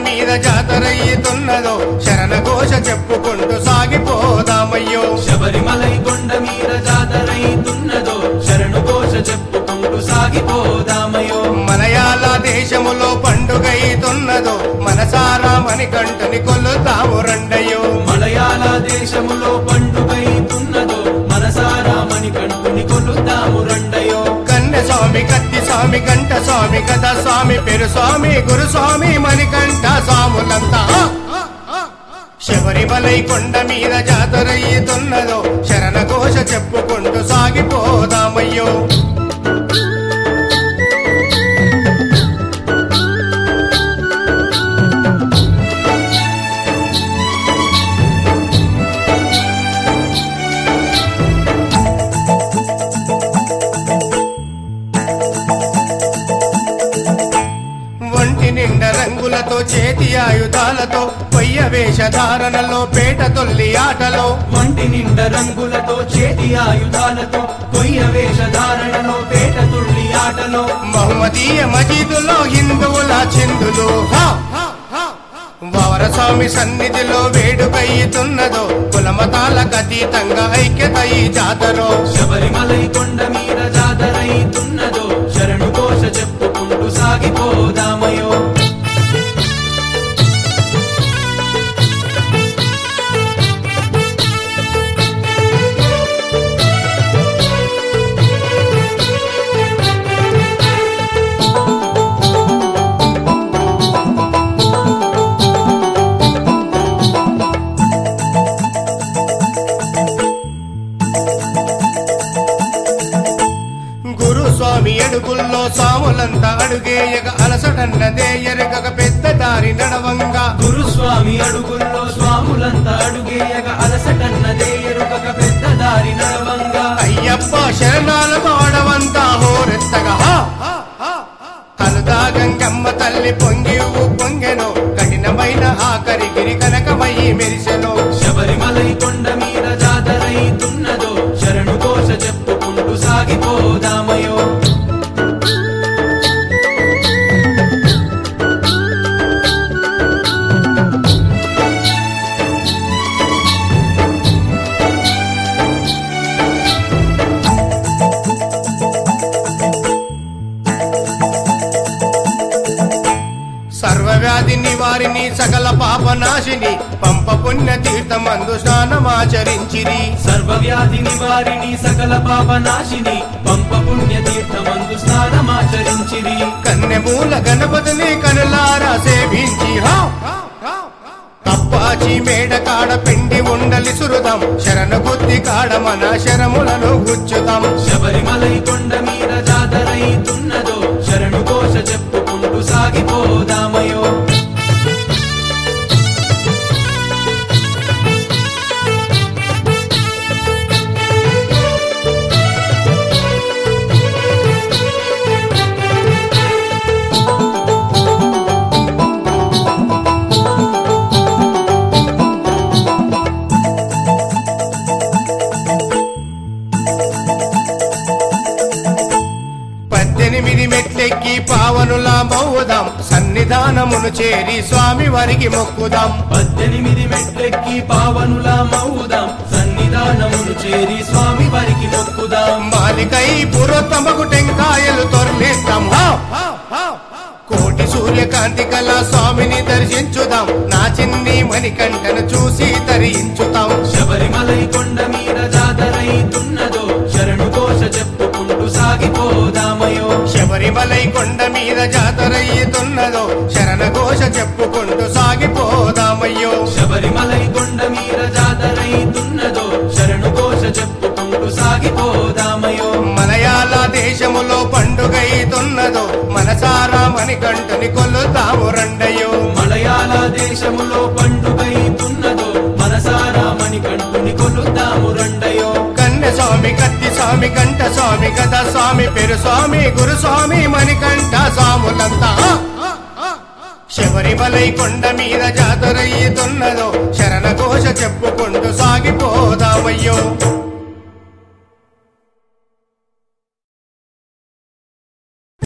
మీద జాతరయ్యుతున్నదో శరణ ఘోష చెప్పుకుంటూ సాగిపోదామయ్యో శబరిమలై కొండ మీద జాతరైతున్నదో శరణు ఘోష చెప్పుకుంటూ సాగిపోదామయో మలయాళ దేశములో పండుగైతున్నదో మనసారా మణికంఠని కొల్లుతాము రండయ్యో మలయాళ దేశములో పండుగైతున్నదో మనసారా మణికంఠుని కొలుద్దాము రండయో కన్నె స్వామి కత్తి స్వామి కంఠ స్వామి కథ స్వామి పెరు స్వామి గురు స్వామి మణికంఠ స్వాములంతా శబరిమలై కొండ మీద జాతరయ్యుతున్నదో శరణ ఘోష చెప్పుకుంటూ సాగిపోదామయ్యో ఒంటి నిండా రంగులతో చేతి ఆయుధాలతో పొయ్య వేషధారణలో పేట తొల్లి ఆటలో వంటి నిండ రంగులతో చేతి ఆయుధాలతో కొయ్య వేషధారణలో పేట తుళ్ళి ఆటలో మహమ్మదీయ మజీదులో హిందువుల చిందులు హా! వారస్వామి సన్నిధిలో వేడుకయ్యుతున్నదో కులమతాలకు అతీతంగా ఐక్యత ఈ జాతరో శబరిమలై కొండ మీద జాతరైతున్నదో శరణు ఘోష చెప్పుకుంటూ సాగిపోదామయో గురుస్వామి అడుగుల్లో సాములంతా అడుగేయక అలసటన్నదే ఎరగక పెద్ద దారి నడవంగా గురుస్వామి అడుగుల్లో స్వాములంతా అడుగేయక అలసటన్నదే ఎరుకక పెద్ద దారి నడవంగా అయ్యప్ప శరణాలతో అడవంతా హోరెత్తగా హా! కలుదా గంగమ్మ తల్లి పొంగి పొంగెను కఠినమైన ఆఖరి గిరి కనకమయ్యి మెరిసెను శబరిమలై కొండ మీద జాతరైతున్నదో శరణు ఘోష చెప్పుకుంటూ సాగిపోదామయో సర్వవ్యాధి నివారిని సకల పాపనాశిని పంప పుణ్య తీర్థమందు స్నానమాచరించిరి సర్వవ్యాధి నివారిణి సకల పాపనాశిని పంప పుణ్య తీర్థమందు స్నానమాచరించిరి కన్నెమూల గణపతిని కనులారా సేవించి హా! అప్పాచి మేడ కాడ పిండి ఉండలి సురుదాం శరణ బుద్ధి కాడ మన శరములను గుచ్చుదాం శబరిమలై కొండ మీద జాతరైతున్నదో శరణు ఘోష చెప్పుకుంటూ సాగిపోదామయో పద్దెనిమిది మెట్లెక్కి పావనులా మౌదాం సన్నిధానమును చేరి స్వామి వారికి మొక్కుదాం పద్దెనిమిది మెట్లెక్కి పావనుల మౌదాం సన్నిధానమును చేరి స్వామి వారికి మొక్కుదాం మాలికై పురోత్తమకు టెంకాయలు తొరలేస్తాం హా! కోటి సూర్యకాంతి కల స్వామిని దర్శించుదాం నా చిన్ని మణికంఠను చూసి తరించుతాం శబరిమలై కొండ మీద జాతరైతున్నదో శరణు ఘోష చెప్పుకుంటూ సాగిపోదామయో శబరిమలై కొండ మీద జాతరయ్యుతున్నదో శరణ ఘోష చెప్పుకుంటూ సాగిపోదామయ్యో శబరిమలై కొండ మీద జాతరైతున్నదో శరణు ఘోష చెప్పుకుంటూ సాగిపోదామయో మలయాళ దేశములో పండుగైతున్నదో మనసారా మణికంఠని కొల్లుతాము రండయ్యో మలయాళ దేశములో పండుగైతున్నదో మనసారా మణికంఠుని కొలుద్దాము రండయో కన్నె స్వామి కత్తి స్వామి కంఠ స్వామి కథ స్వామి పెరు స్వామి గురు స్వామి మణికంఠ స్వాములంతా శబరిమలై కొండ మీద జాతరయ్యుతున్నదో శరణ ఘోష చెప్పుకుంటూ సాగిపోదామయ్యో